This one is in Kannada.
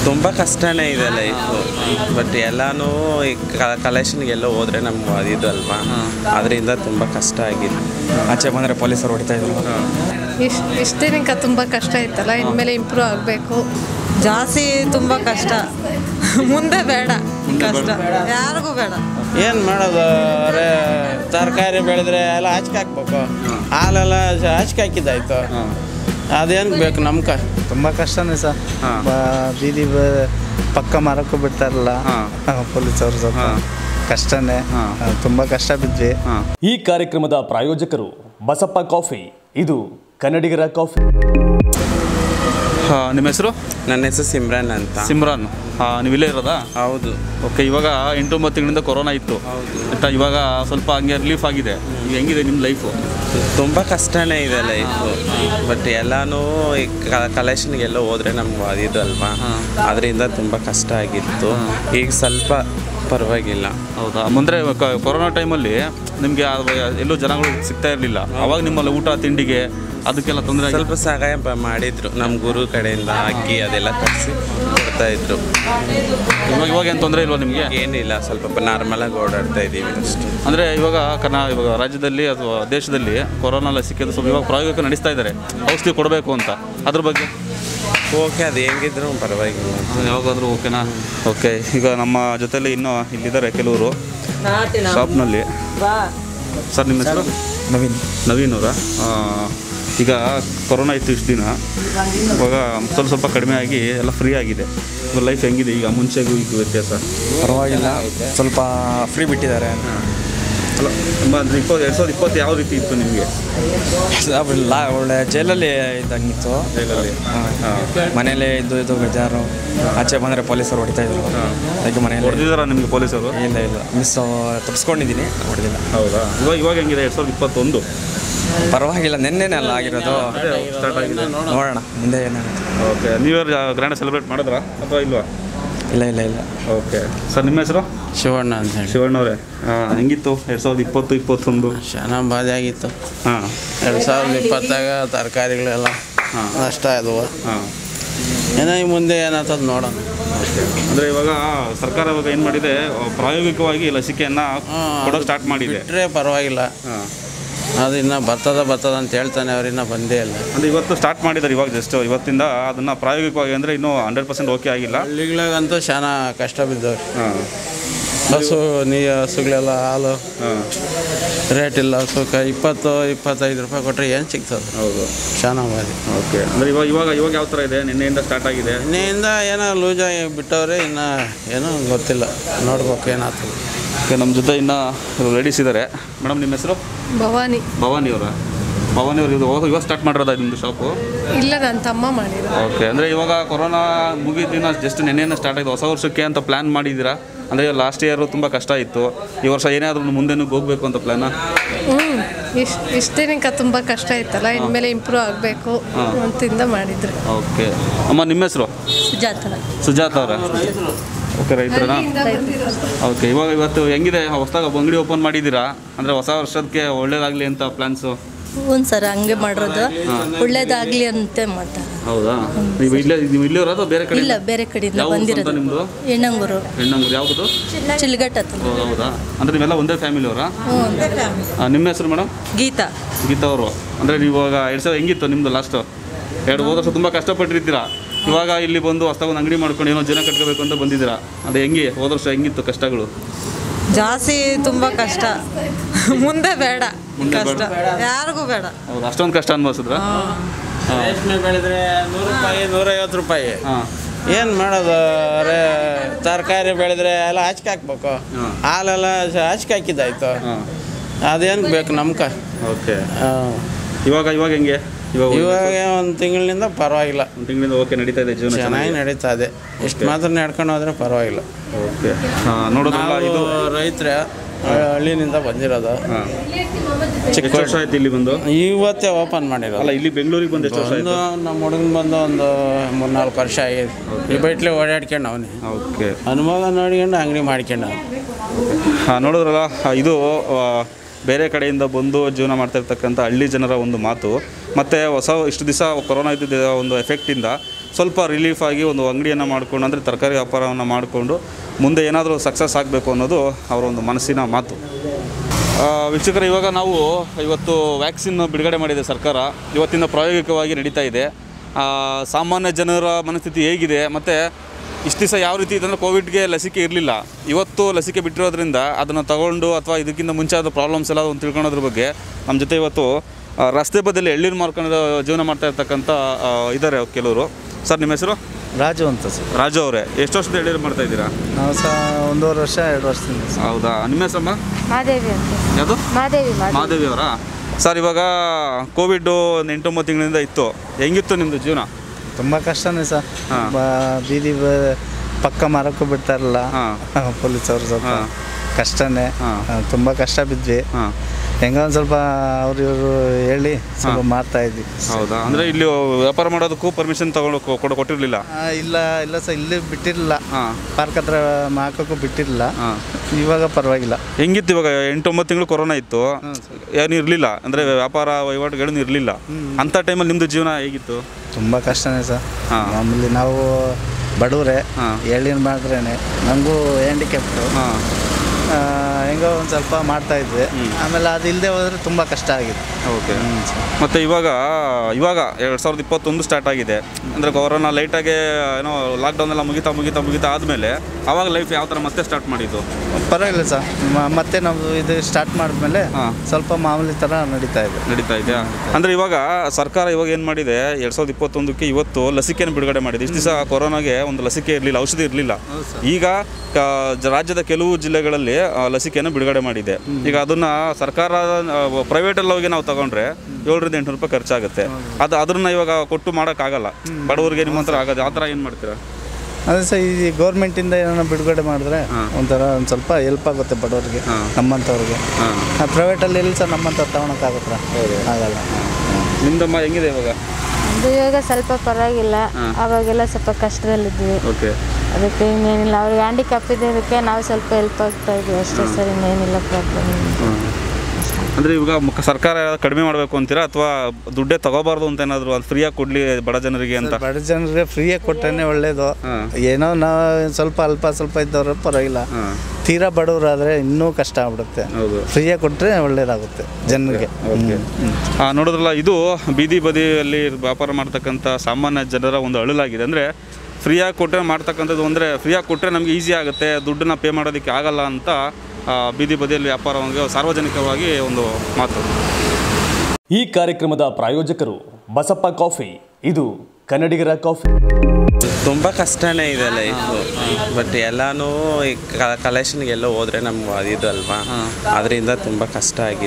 ತುಂಬ ಕಷ್ಟನೇ ಇದೆ ಲೈಫು ಬಟ್ ಎಲ್ಲನೂ ಕಲೆಕ್ಷನ್ಗೆಲ್ಲ ಹೋದ್ರೆ ನಮ್ಗೆ ಇದು ಅಲ್ವಾ ಅದರಿಂದ ತುಂಬ ಕಷ್ಟ ಆಗಿದೆ ಆಚೆ ಬಂದರೆ ಪೊಲೀಸರು ಹೊಡಿತಾ ಇದ್ರು ಇಷ್ಟು ಇಷ್ಟು ದಿನಕ್ಕೆ ತುಂಬ ಕಷ್ಟ ಇತ್ತಲ್ಲ ಇನ್ಮೇಲೆ ಇಂಪ್ರೂವ್ ಆಗಬೇಕು ಜಾಸ್ತಿ ತುಂಬ ಕಷ್ಟ ಮುಂದೆ ಬೇಡ ಕಷ್ಟ ಯಾರಿಗೂ ಬೇಡ ಏನು ಮಾಡೋದು ಅರೆ ತರಕಾರಿ ಬೆಳೆದ್ರೆ ಎಲ್ಲ ಹಚ್ಕೆ ಹಾಕ್ಬೇಕು ಹಾಲೆಲ್ಲ ಹಚ್ಕೆ ಹಾಕಿದ್ದಾಯ್ತು ಅದೇನು ಬೇಕು ನಮ್ಗೆ ತುಂಬ ಕಷ್ಟನೇ ಸರ್ ಬೀದಿ ಬ- ಪಕ್ಕ ಮಾರಕ್ಕೂ ಬಿಡ್ತಾರಲ್ಲ ಪೊಲೀಸವರು ಸ್ವಲ್ಪ ಕಷ್ಟನೇ ತುಂಬ ಕಷ್ಟ ಬಿದ್ವಿ ಈ ಕಾರ್ಯಕ್ರಮದ ಪ್ರಾಯೋಜಕರು ಬಸಪ್ಪ ಕಾಫಿ ಇದು ಕನ್ನಡಿಗರ ಕಾಫಿ ಹಾಂ ನಿಮ್ಮ ಹೆಸರು ನನ್ನ ಹೆಸರು ಸಿಮ್ರಾನ್ ಅಂತ ಸಿಮ್ರಾನ್ ಹಾಂ ನೀವು ಇಲ್ಲೇ ಇರೋದಾ ಹೌದು ಓಕೆ ಇವಾಗ ಎಂಟು ಒಂಬತ್ತು ತಿಂಗಳಿಂದ ಕೊರೋನಾ ಇತ್ತು ಆಯ್ತಾ ಇವಾಗ ಸ್ವಲ್ಪ ಹಂಗೆ ರಿಲೀಫ್ ಆಗಿದೆ ಈಗ ಹೆಂಗಿದೆ ನಿಮ್ಮ ಲೈಫು ತುಂಬ ಕಷ್ಟನೇ ಇದೆ ಲೈಫು ಬಟ್ ಎಲ್ಲನೂ ಕಲೆಕ್ಷನ್ಗೆಲ್ಲ ಹೋದ್ರೆ ನಮ್ಗೆ ಇದು ಅಲ್ವಾ ಅದರಿಂದ ತುಂಬ ಕಷ್ಟ ಆಗಿತ್ತು ಈಗ ಸ್ವಲ್ಪ ಪರವಾಗಿಲ್ಲ ಹೌದಾ ಅಂದರೆ ಕೊರೋನಾ ಟೈಮಲ್ಲಿ ನಿಮಗೆ ಎಲ್ಲೂ ಜನಗಳು ಸಿಗ್ತಾ ಇರಲಿಲ್ಲ ಅವಾಗ ನಿಮ್ಮಲ್ಲಿ ಊಟ ತಿಂಡಿಗೆ ಅದಕ್ಕೆಲ್ಲ ತೊಂದರೆ ಸ್ವಲ್ಪ ಸಹಾಯ ಪ- ಮಾಡಿದ್ರು ನಮ್ಮ ಗುರು ಕಡೆಯಿಂದ ಅಕ್ಕಿ ಅದೆಲ್ಲ ತರಿಸಿ ಕೊಡ್ತಾ ಇದ್ರು ಇವಾಗ ಇವಾಗ ಏನು ತೊಂದರೆ ಇಲ್ವಾ ನಿಮಗೆ ಏನಿಲ್ಲ ಸ್ವಲ್ಪ ನಾರ್ಮಲಾಗಿ ಓಡಾಡ್ತಾ ಇದ್ದೀವಿ ಅಷ್ಟೇ ಅಂದರೆ ಇವಾಗ ಕರ್ನಾ ಇವಾಗ ರಾಜ್ಯದಲ್ಲಿ ಅಥವಾ ದೇಶದಲ್ಲಿ ಕೊರೋನಾ ಲಸಿಕೆ ಸ್ವಲ್ಪ ಇವಾಗ ಪ್ರಾಯೋಗಿಕ ನಡೆಸ್ತಾ ಇದ್ದಾರೆ ಔಷಧಿ ಕೊಡಬೇಕು ಅಂತ ಅದ್ರ ಬಗ್ಗೆ ಓಕೆ ಅದು ಹೆಂಗಿದ್ರು ಪರವಾಗಿಲ್ಲ ಯಾವಾಗಾದರೂ ಓಕೆನಾ ಓಕೆ ಈಗ ನಮ್ಮ ಜೊತೆಲಿ ಇನ್ನೂ ಇಲ್ಲಿದ್ದಾರೆ ಕೆಲವರು ಶಾಪ್ನಲ್ಲಿ ಸರ್ ನಿಮ್ಮ ಹೆಸರು ನವೀನ್ ನವೀನ್ ಅವರ ಈಗ ಕೊರೋನಾ ಇತ್ತು ಇಷ್ಟು ದಿನ ಇವಾಗ ಸ್ವಲ್ಪ ಸ್ವಲ್ಪ ಕಡಿಮೆ ಆಗಿ ಎಲ್ಲ ಫ್ರೀ ಆಗಿದೆ ಇವಾಗ ಲೈಫ್ ಹೆಂಗಿದೆ ಈಗ ಮುಂಚೆಗೂ ಈಗ ವ್ಯತ್ಯಾಸ ಪರವಾಗಿಲ್ಲ ಸ್ವಲ್ಪ ಫ್ರೀ ಬಿಟ್ಟಿದ್ದಾರೆ ಅಲ್ಲ ಅಂದರೆ ಇಪ್ಪತ್ತು ಎರಡು ಸಾವಿರದ ಇಪ್ಪತ್ತು ಯಾವ ರೀತಿ ಇತ್ತು ನಿಮಗೆ ಲಾ ಒಳ್ಳೆ ಜೈಲಲ್ಲಿ ಇದ್ದಂಗಿತ್ತು ಜೈಲಲ್ಲಿ ಮನೇಲೆ ಇದ್ದು ಇದು ಬೇಜಾರು ಆಚೆ ಬಂದರೆ ಪೊಲೀಸರು ಹೊಡಿತಾ ಇದ್ರು ಅದಕ್ಕೆ ಮನೆಯಲ್ಲಿ ಹೊಡೆದಿದ್ದಾರಾ ನಿಮಗೆ ಪೊಲೀಸರು ಇಲ್ಲ ಇಲ್ಲ ಮಿಸ್ ತಪ್ಪಿಸ್ಕೊಂಡಿದ್ದೀನಿ ಹೊಡೆದಿಲ್ಲ ಹೌದಾ ಇವಾಗ ಇವಾಗ ಹೆಂಗಿದೆ ಎರಡು ಸಾವಿರದ ಇಪ್ಪತ್ತೊಂದು ಪರವಾಗಿಲ್ಲ ನಿನ್ನೆನೇ ಅಲ್ಲ ಆಗಿರೋದು ಸ್ಟಾರ್ಟ್ ಆಗಿದೆ ನೋಡೋಣ ಮುಂದೆ ಏನಾಗುತ್ತೆ okay new year grand celebrate ಮಾಡಿದ್ರಾ ಅಥವಾ ಇಲ್ವಾ ಇಲ್ಲ ಇಲ್ಲ ಇಲ್ಲ ಓಕೆ ಸರ್ ನಿಮ್ಮ ಹೆಸರು ಶಿವಣ್ಣ ಅಂತ ಹೇಳಿ ಶಿವಣ್ಣವ್ರೆ ಹೆಂಗಿತ್ತು ಎರಡು ಸಾವಿರದ ಇಪ್ಪತ್ತು ಇಪ್ಪತ್ತೊಂದು ಚೆನ್ನಾಗಿ ಬಾಧೆ ಆಗಿತ್ತು ಹಾಂ ಎರಡು ಸಾವಿರದ ಇಪ್ಪತ್ತಾಗ ತರಕಾರಿಗಳೆಲ್ಲ ನಷ್ಟ ಆದವು ಹಾಂ ಏನೋ ಈ ಮುಂದೆ ಏನಾಗ್ತದೆ ನೋಡೋಣ ಅಂದರೆ ಇವಾಗ ಸರ್ಕಾರ ಇವಾಗ ಏನು ಮಾಡಿದೆ ಪ್ರಾಯೋಗಿಕವಾಗಿ ಲಸಿಕೆಯನ್ನು ಕೊಡೋಕೆ ಸ್ಟಾರ್ಟ್ ಮಾಡಿದೆ ಬಿಟ್ಟರೆ ಪರವಾಗಿಲ್ಲ ಹಾಂ ಅದು ಇನ್ನು ಬರ್ತದ ಬರ್ತದ ಅಂತ ಹೇಳ್ತಾನೆ ಅವ್ರಿನ್ನ ಬಂದೇ ಇಲ್ಲ ಅಂದರೆ ಇವತ್ತು ಸ್ಟಾರ್ಟ್ ಮಾಡಿದ್ದಾರೆ ಇವಾಗ ಜಸ್ಟ್ ಇವತ್ತಿಂದ ಅದನ್ನು ಪ್ರಾಯೋಗಿಕವಾಗಿ ಅಂದರೆ ಇನ್ನೂ ಹಂಡ್ರೆಡ್ ಪರ್ಸೆಂಟ್ ಓಕೆ ಆಗಿಲ್ಲ ಹಳ್ಳಿಗಳಿಗಂತೂ ಶಾನ ಕಷ್ಟ ಬಿದ್ದವ್ರಿ ಹಾಂ ಹಸು ನೀ ಹಸುಗಳೆಲ್ಲ ಹಾಲು ಹಾಂ ರೇಟ್ ಇಲ್ಲ ಸುಖ ಇಪ್ಪತ್ತು ಇಪ್ಪತ್ತೈದು ರೂಪಾಯಿ ಕೊಟ್ಟರೆ ಏನು ಸಿಗ್ತದೆ ಹೌದು ಶಾನ ಬಾರಿ ಓಕೆ ಅಂದರೆ ಇವಾಗ ಇವಾಗ ಇವಾಗ ಯಾವ ಥರ ಇದೆ ನಿನ್ನೆಯಿಂದ ಸ್ಟಾರ್ಟ್ ಆಗಿದೆ ಇನ್ನೆಯಿಂದ ಏನೋ ಲೂಜಾಗಿ ಬಿಟ್ಟವ್ರೆ ಇನ್ನು ಏನೋ ಗೊತ್ತಿಲ್ಲ ನೋಡ್ಬೇಕು ಏನಾಗ್ತದೆ ಓಕೆ ನಮ್ಮ ಜೊತೆ ಇನ್ನು ಲೇಡೀಸ್ ಇದ್ದಾರೆ ಮೇಡಮ್ ನಿಮ್ಮ ಹೆಸರು ಭವಾನಿ ಭವಾನಿ ಅವರ ಭವಾನಿ ಅವರು ಇದು ಇವಾಗ ಸ್ಟಾರ್ಟ್ ಮಾಡಿರೋದಾ ನಿಮ್ಮದು ಶಾಪು ಇಲ್ಲ ನನ್ನ ತಮ್ಮ ಮಾಡಿದ ಓಕೆ ಅಂದರೆ ಇವಾಗ ಕೊರೋನಾ ಮುಗಿದ ದಿನ ಜಸ್ಟ್ ನೆನ್ನೆನ ಸ್ಟಾರ್ಟ್ ಆಗಿದೆ ಹೊಸ ವರ್ಷಕ್ಕೆ ಅಂತ ಪ್ಲ್ಯಾನ್ ಮಾಡಿದ್ದೀರಾ ಅಂದರೆ ಲಾಸ್ಟ್ ಇಯರು ತುಂಬ ಕಷ್ಟ ಇತ್ತು ಈ ವರ್ಷ ಏನೇ ಆದ್ರೂ ಮುಂದೆನೂ ಹೋಗಬೇಕು ಅಂತ ಪ್ಲ್ಯಾನ ಹ್ಞೂ ಇಷ್ಟು ಇಷ್ಟು ದಿನಕ್ಕೆ ತುಂಬ ಕಷ್ಟ ಇತ್ತಲ್ಲ ಇನ್ಮೇಲೆ ಇಂಪ್ರೂವ್ ಆಗಬೇಕು ಅಂತಿಂದ ಮಾಡಿದ್ರು ಓಕೆ ಅಮ್ಮ ನಿಮ್ಮ ಹೆಸರು ಸುಜಾತ ಸುಜಾತ ಅವರ ಓಕೆ ರೈತರನಾ ಓಕೆ ಇವಾಗ ಇವತ್ತು ಹೆಂಗಿದೆ ಹೊಸದಾಗ ಅಂಗಡಿ ಓಪನ್ ಮಾಡಿದ್ದೀರಾ ಅಂದರೆ ಹೊಸ ವರ್ಷಕ್ಕೆ ಒಳ್ಳೇದಾಗಲಿ ಅಂತ ಪ್ಲ್ಯಾನ್ಸು ಹ್ಞೂ ಸರ್ ಹಂಗೆ ಮಾಡಿರೋದು ಒಳ್ಳೇದಾಗಲಿ ಅಂತ ಮಾಡ್ತಾರೆ ಹೌದಾ ನೀವು ಇಲ್ಲೇ ನೀವು ಇಲ್ಲೇ ಇರೋದು ಬೇರೆ ಕಡೆ ಇಲ್ಲ ಬೇರೆ ಕಡೆಯಿಂದ ಯಾವ ಊರು ಅಂತ ಬಂದಿರೋದು ನಿಮ್ಮದು ಹೆಣ್ಣಂಗೂರು ಹೆಣ್ಣಂಗೂರು ಯಾವುದು ಚಿಲ್ಗಟ್ಟ ಹತ್ರ ಓ, ಹೌದಾ ಅಂದರೆ ನೀವೆಲ್ಲ ಒಂದೇ ಫ್ಯಾಮಿಲಿ ಅವರಾ ಹ್ಞೂ ನಿಮ್ಮ ಹೆಸರು ಮೇಡಮ್ ಗೀತಾ ಗೀತಾ ಅವರು ಅಂದರೆ ನೀವು ಇವಾಗ ಎರಡು ಸಾವಿರ ಹೆಂಗಿತ್ತು ನಿಮ್ಮದು ಲಾಸ್ಟು ಎರಡು ಹೋದ ವರ್ಷ ತುಂಬ ಕಷ್ಟಪಟ್ಟಿರ್ತೀರಾ ಇವಾಗ ಇಲ್ಲಿ ಬಂದು ಹೊಸ್ದಾಗಿ ಒಂದು ಅಂಗಡಿ ಮಾಡ್ಕೊಂಡು ಏನೋ ಜನ ಕಟ್ಕೋಬೇಕು ಅಂತ ಬಂದಿದ್ದೀರಾ ಅದು ಹೆಂಗೆ ಹೋದ ವರ್ಷ ಹೆಂಗಿತ್ತು ಕಷ್ಟಗಳು ಜಾಸ್ತಿ ತುಂಬ ಕಷ್ಟ ಮುಂದೆ ಬೇಡ ಮುಂದೆ ಕಷ್ಟ ಯಾರಿಗೂ ಬೇಡ ಹೌದು ಅಷ್ಟೊಂದು ಕಷ್ಟ ಅನ್ಭವಿಸಿದ್ರಾ ರೇಷ್ಮೆ ಬೆಳೆದ್ರೆ ನೂರು ರೂಪಾಯಿ ನೂರೈವತ್ತು ರೂಪಾಯಿ ಹಾಂ ಏನು ಮಾಡೋದು ಅರೆ ತರಕಾರಿ ಬೆಳೆದ್ರೆ ಎಲ್ಲ ಹಚ್ಕೆ ಹಾಕ್ಬೇಕು ಹಾಂ. ಹಾಲೆಲ್ಲ ಹಚ್ಕೆ ಹಾಕಿದ್ದಾಯ್ತು ಹಾಂ ಅದೇನು ಬೇಕು ನಮ್ಗೆ ಓಕೆ ಇವಾಗ ಇವಾಗ ಹೆಂಗೆ ಇವಾಗ ಇವಾಗ ಒಂದು ತಿಂಗಳಿನಿಂದ ಪರವಾಗಿಲ್ಲ ಒಂದು ತಿಂಗಳಿಂದ ಓಕೆ ನಡೀತಾ ಇದೆ ಜೀವನ ಚೆನ್ನಾಗಿ ನಡೀತಾ ಇದೆ ಇಷ್ಟು ಮಾತ್ರ ನಡ್ಕೊಂಡು ಹೋದ್ರೆ ಪರವಾಗಿಲ್ಲ ಓಕೆ ಹಾಂ ನೋಡೋದ್ರಲ್ಲ ಇದು ನಾವು ರೈತರ ಹಳ್ಳಿನಿಂದ ಬಂದಿರೋದು ಹಾಂ ಎಷ್ಟು ವರ್ಷ ಆಯ್ತು ಇಲ್ಲಿ ಬಂದು ಇವತ್ತೇ ಓಪನ್ ಮಾಡಿರೋದು ಅಲ್ಲ ಇಲ್ಲಿ ಬೆಂಗಳೂರಿಗೆ ಬಂದು ಎಷ್ಟು ವರ್ಷ ಒಂದು ಆಯ್ತು ನಮ್ಮ ಹುಡುಗನ ಬಂದು ಒಂದು ಮೂರ್ನಾಲ್ಕು ವರ್ಷ ಆಗಿದೆ ಈ ಬೈಟ್ಲೆ ಓಡಾಡ್ಕೊಂಡು ಅವನೇ ಓಕೆ ಅನುಭವ ನೋಡ್ಕೊಂಡು ಅಂಗಡಿ ಮಾಡ್ಕೊಂಡು ಹಾಂ ನೋಡಿದ್ರಲ್ಲ ಆ, ಇದು ಆ, ಬೇರೆ ಕಡೆಯಿಂದ ಬಂದು ಜೀವನ ಮಾಡ್ತಾ ಇರ್ತಕ್ಕಂಥ ಹಳ್ಳಿ ಜನರ ಒಂದು ಮಾತು ಮತ್ತು ಹೊಸ ಇಷ್ಟು ದಿವಸ ಕೊರೋನಾ ಇದ್ದಿದ್ದ ಒಂದು ಎಫೆಕ್ಟಿಂದ ಸ್ವಲ್ಪ ರಿಲೀಫ್ ಆಗಿ ಒಂದು ಅಂಗಡಿಯನ್ನು ಮಾಡಿಕೊಂಡು ಅಂದರೆ ತರಕಾರಿ ವ್ಯಾಪಾರವನ್ನು ಮಾಡಿಕೊಂಡು ಮುಂದೆ ಏನಾದರೂ ಸಕ್ಸಸ್ ಆಗಬೇಕು ಅನ್ನೋದು ಅವರ ಒಂದು ಮನಸ್ಸಿನ ಮಾತು ಆ, ವೀಕ್ಷಕರೇ ಇವಾಗ ನಾವು ಇವತ್ತು ವ್ಯಾಕ್ಸಿನ್ ಬಿಡುಗಡೆ ಮಾಡಿದೆ ಸರ್ಕಾರ ಇವತ್ತಿಂದ ಪ್ರಾಯೋಗಿಕವಾಗಿ ನಡೀತಾ ಇದೆ ಆ, ಸಾಮಾನ್ಯ ಜನರ ಮನಸ್ಥಿತಿ ಹೇಗಿದೆ ಮತ್ತು ಇಷ್ಟು ದಿವಸ ಯಾವ ರೀತಿ ಇದಂದರೆ ಕೋವಿಡ್ಗೆ ಲಸಿಕೆ ಇರಲಿಲ್ಲ ಇವತ್ತು ಲಸಿಕೆ ಬಿಟ್ಟಿರೋದ್ರಿಂದ ಅದನ್ನು ತಗೊಂಡು ಅಥವಾ ಇದಕ್ಕಿಂತ ಮುಂಚೆ ಆದ ಪ್ರಾಬ್ಲಮ್ಸ್ ಎಲ್ಲ ಒಂದು ತಿಳ್ಕೊಳೋದ್ರ ಬಗ್ಗೆ ನಮ್ಮ ಜೊತೆ ಇವತ್ತು ಆ, ರಸ್ತೆ ಬದಿಯಲ್ಲಿ ಎಳ್ಳೀರು ಮಾರ್ಕೊಂಡು ಜೀವನ ಮಾಡ್ತಾ ಇರ್ತಕ್ಕಂಥ ಆ, ಇದ್ದಾರೆ ಕೆಲವರು ಸರ್ ನಿಮ್ಮ ಹೆಸರು ರಾಜು ಅಂತ ಸರ್ ರಾಜು ಅವರೇ ಎಷ್ಟು ವರ್ಷದ ಎಳ್ಳೀರು ಮಾಡ್ತಾ ಇದ್ದೀರಾ ನಾವು ಸಹ ಒಂದೂವರೆ ವರ್ಷ ಎರಡು ವರ್ಷದಿಂದ ಸರ್ ಹೌದಾ ನಿಮ್ಮ ಹೆಸರಮ್ಮ ಮಾದೇವಿ ಅಂತ ಯಾವುದು ಮಾದೇವಿ ಮಾದೇವಿ ಮಾಧವಿ ಅವರಾ ಸರ್ ಇವಾಗ ಕೋವಿಡ್ ಒಂದು ಎಂಟೊಂಬತ್ತು ತಿಂಗಳಿಂದ ಇತ್ತು ಹೆಂಗಿತ್ತು ನಿಮ್ಮದು ಜೀವನ ತುಂಬ ಕಷ್ಟನೇ ಸರ್ ಹಾ. ಬ- ಬೀದಿ ಬ- ಪಕ್ಕ ಮಾರಕ್ಕೂ ಬಿಡ್ತಾರಲ್ಲ ಹಾ. ಪೊಲೀಸವರು ಸ್ವಲ್ಪ ಹಾ. ಕಷ್ಟನೇ ಹಾ. ಆ, ತುಂಬ ಕಷ್ಟ ಬಿದ್ವಿ ಹಾಂ ಹೆಂಗ ಒಂದು ಸ್ವಲ್ಪ ಅವ್ರು ಇವರು ಹೇಳಿ ಸ್ವಲ್ಪ ಮಾಡ್ತಾ ಇದ್ವಿ ಹೌದಾ ಅಂದರೆ ಇಲ್ಲಿ ವ್ಯಾಪಾರ ಮಾಡೋದಕ್ಕೂ ಪರ್ಮಿಷನ್ ತಗೊಂಡು ಕೊ- ಕೊಡ ಕೊಟ್ಟಿರಲಿಲ್ಲ ಆ, ಇಲ್ಲ ಇಲ್ಲ ಸರ್ ಇಲ್ಲಿ ಬಿಟ್ಟಿರಲಿಲ್ಲ ಹಾಂ ಪಾರ್ಕ್ ಹತ್ರ ಹಾಕೋಕ್ಕೂ ಬಿಟ್ಟಿರಲಿಲ್ಲ ಹಾಂ ಇವಾಗ ಪರವಾಗಿಲ್ಲ ಹೆಂಗಿತ್ತು ಇವಾಗ ಎಂಟೊಂಬತ್ತು ತಿಂಗಳು ಕೊರೋನಾ ಇತ್ತು ಏನು ಇರಲಿಲ್ಲ ಅಂದರೆ ವ್ಯಾಪಾರ ವಹಿವಾಟುಗಳೇನು ಇರಲಿಲ್ಲ ಅಂಥ ಟೈಮಲ್ಲಿ ನಿಮ್ಮದು ಜೀವನ ಹೇಗಿತ್ತು ತುಂಬ ಕಷ್ಟನೇ ಸರ್ ಹಾ. ಮಾಮೂಲಿ ನಾವು ಬಡವರೇ ಹಾ. ಎಳ್ನೀರು ಮಾಡಿದ್ರೇನೆ ನನಗೂ ಹ್ಯಾಂಡಿಕ್ಯಾಪ್ಟು ಹಾಂ ಹೆಂಗೋ ಒಂದು ಸ್ವಲ್ಪ ಮಾಡ್ತಾ ಇದ್ವಿ ಆಮೇಲೆ ಅದು ಇಲ್ಲದೆ ಹೋದ್ರೆ ತುಂಬ ಕಷ್ಟ ಆಗಿದೆ ಓಕೆ ಮತ್ತು ಇವಾಗ ಇವಾಗ ಎರಡು ಸಾವಿರದ ಇಪ್ಪತ್ತೊಂದು ಸ್ಟಾರ್ಟ್ ಆಗಿದೆ ಅಂದರೆ ಕೊರೋನಾ ಲೈಟಾಗೆ ಏನೋ ಲಾಕ್ಡೌನ್ ಎಲ್ಲ ಮುಗಿತಾ ಮುಗಿತಾ ಮುಗಿತಾ ಆದಮೇಲೆ ಆವಾಗ ಲೈಫ್ ಯಾವ ಥರ ಮತ್ತೆ ಸ್ಟಾರ್ಟ್ ಮಾಡಿದ್ದು ಪರವಾಗಿಲ್ಲ ಸರ್ ಮ- ಮತ್ತೆ ನಾವು ಇದು ಸ್ಟಾರ್ಟ್ ಮಾಡಿದ್ಮೇಲೆ ಹಾ. ಸ್ವಲ್ಪ ಮಾಮೂಲಿ ಥರ ನಡೀತಾ ಇದೆ ನಡೀತಾ ಇದೆಯಾ ಅಂದರೆ ಇವಾಗ ಸರ್ಕಾರ ಇವಾಗ ಏನು ಮಾಡಿದೆ ಎರಡು ಸಾವಿರದ ಇಪ್ಪತ್ತೊಂದಕ್ಕೆ ಇವತ್ತು ಲಸಿಕೆಯನ್ನು ಬಿಡುಗಡೆ ಮಾಡಿದೆ ಇಷ್ಟು ದಿವಸ ಕೊರೋನಾಗೆ ಒಂದು ಲಸಿಕೆ ಇರಲಿಲ್ಲ ಔಷಧಿ ಇರಲಿಲ್ಲ ಈಗ ಕ- ಜ- ರಾಜ್ಯದ ಕೆಲವು ಜಿಲ್ಲೆಗಳಲ್ಲಿ ಆ, ಲಸಿಕೆಯನ್ನು ಬಿಡುಗಡೆ ಮಾಡಿದೆ ಈಗ ಅದನ್ನು ಸರ್ಕಾರ ಪ್ರೈವೇಟಲ್ಲಿ ಹೋಗಿ ನಾವು ತಗೊಂಡ್ರೆ ಏಳರಿಂದ ಎಂಟುನೂರು ರೂಪಾಯಿ ಖರ್ಚಾಗುತ್ತೆ ಅದು ಅದನ್ನ ಇವಾಗ ಕೊಟ್ಟು ಮಾಡೋಕ್ಕಾಗಲ್ಲ ಬಡವರಿಗೆ ನಿಮ್ಮ ಹತ್ರ ಆಗೋದು ಆ ಥರ ಏನು ಮಾಡ್ತೀರಾ ಅದೇ ಸರ್ ಈ ಗೌರ್ಮೆಂಟಿಂದ ಏನೋ ಬಿಡುಗಡೆ ಮಾಡಿದ್ರೆ ಒಂಥರ ಒಂದು ಸ್ವಲ್ಪ ಹೆಲ್ಪ್ ಆಗುತ್ತೆ ಬಡವರಿಗೆ ನಮ್ಮಂಥವ್ರಿಗೆ ಹಾಂ ಪ್ರೈವೇಟಲ್ಲಿ ಎಲ್ಲಿ ಸರ್ ನಮ್ಮಂಥವ್ರು ತಗೊಳಕ್ಕಾಗತ್ರ ಆಗಲ್ಲ ನಿಮ್ದಮ್ಮ ಹೆಂಗಿದೆ ಇವಾಗ ಅದು ಇವಾಗ ಸ್ವಲ್ಪ ಪರವಾಗಿಲ್ಲ ಅವಾಗೆಲ್ಲ ಸ್ವಲ್ಪ ಕಷ್ಟದಲ್ಲಿದ್ವಿ ಓಕೆ ಅದಕ್ಕೆ ಇನ್ನೇನಿಲ್ಲ ಅವ್ರಿಗೆ ಹ್ಯಾಂಡಿಕ್ಯಾಪ್ ಇದ್ದದಕ್ಕೆ ನಾವು ಸ್ವಲ್ಪ ಹೆಲ್ಪ್ ಆಗ್ತಾ ಇದ್ವಿ ಅಷ್ಟೇ ಸರ್ ಇನ್ನೇನಿಲ್ಲ ಪ್ರಾಬ್ಲಮ್ ಅಂದರೆ ಇವಾಗ ಮುಖ ಸರ್ಕಾರ ಏನಾದ್ರು ಕಡಿಮೆ ಮಾಡಬೇಕು ಅಂತೀರಾ ಅಥವಾ ದುಡ್ಡೇ ತಗೋಬಾರ್ದು ಅಂತ ಏನಾದರೂ ಅದು ಫ್ರೀಯಾಗಿ ಕೊಡಲಿ ಬಡ ಜನರಿಗೆ ಅಂತ ಬಡ ಜನರಿಗೆ ಫ್ರೀಯಾಗಿ ಕೊಟ್ಟರೆ ಒಳ್ಳೇದು ಏನೋ ನಾವು ಸ್ವಲ್ಪ ಅಲ್ಪ ಸ್ವಲ್ಪ ಇದ್ದವರು ಪರವಾಗಿಲ್ಲ ತೀರಾ ಬಡವರಾದರೆ ಇನ್ನೂ ಕಷ್ಟ ಆಗ್ಬಿಡುತ್ತೆ ಹೌದು ಫ್ರೀಯಾಗಿ ಕೊಟ್ಟರೆ ಒಳ್ಳೇದಾಗುತ್ತೆ ಜನರಿಗೆ ಆ, ನೋಡಿದ್ರಲ್ಲ ಇದು ಬೀದಿ ಬದಿಯಲ್ಲಿ ವ್ಯಾಪಾರ ಮಾಡ್ತಕ್ಕಂಥ ಸಾಮಾನ್ಯ ಜನರ ಒಂದು ಅಳಲಾಗಿದೆ ಅಂದರೆ ಫ್ರೀಯಾಗಿ ಕೊಟ್ಟರೆ ಮಾಡ್ತಕ್ಕಂಥದ್ದು ಅಂದರೆ ಫ್ರೀಯಾಗಿ ಕೊಟ್ಟರೆ ನಮಗೆ ಈಸಿ ಆಗುತ್ತೆ ದುಡ್ಡನ್ನ ಪೇ ಮಾಡೋದಕ್ಕೆ ಆಗಲ್ಲ ಅಂತ ಆ, ಬೀದಿ ಬದಿಯಲ್ಲಿ ವ್ಯಾಪಾರವಾಗಿ ಸಾರ್ವಜನಿಕವಾಗಿ ಒಂದು ಮಾತು ಈ ಕಾರ್ಯಕ್ರಮದ ಪ್ರಾಯೋಜಕರು ಬಸಪ್ಪ ಕಾಫಿ ಇದು ಕನ್ನಡಿಗರ ಕಾಫಿ ತುಂಬ ಕಷ್ಟನೇ ಇದೆ ಲೈಫು ಬಟ್ ಎಲ್ಲಾನು ಕಲೆಕ್ಷನ್ಗೆಲ್ಲ ಹೋದ್ರೆ ನಮ್ಗೆ ಇದು ಅಲ್ವಾ ಅದರಿಂದ ತುಂಬ ಕಷ್ಟ ಆಗಿದೆ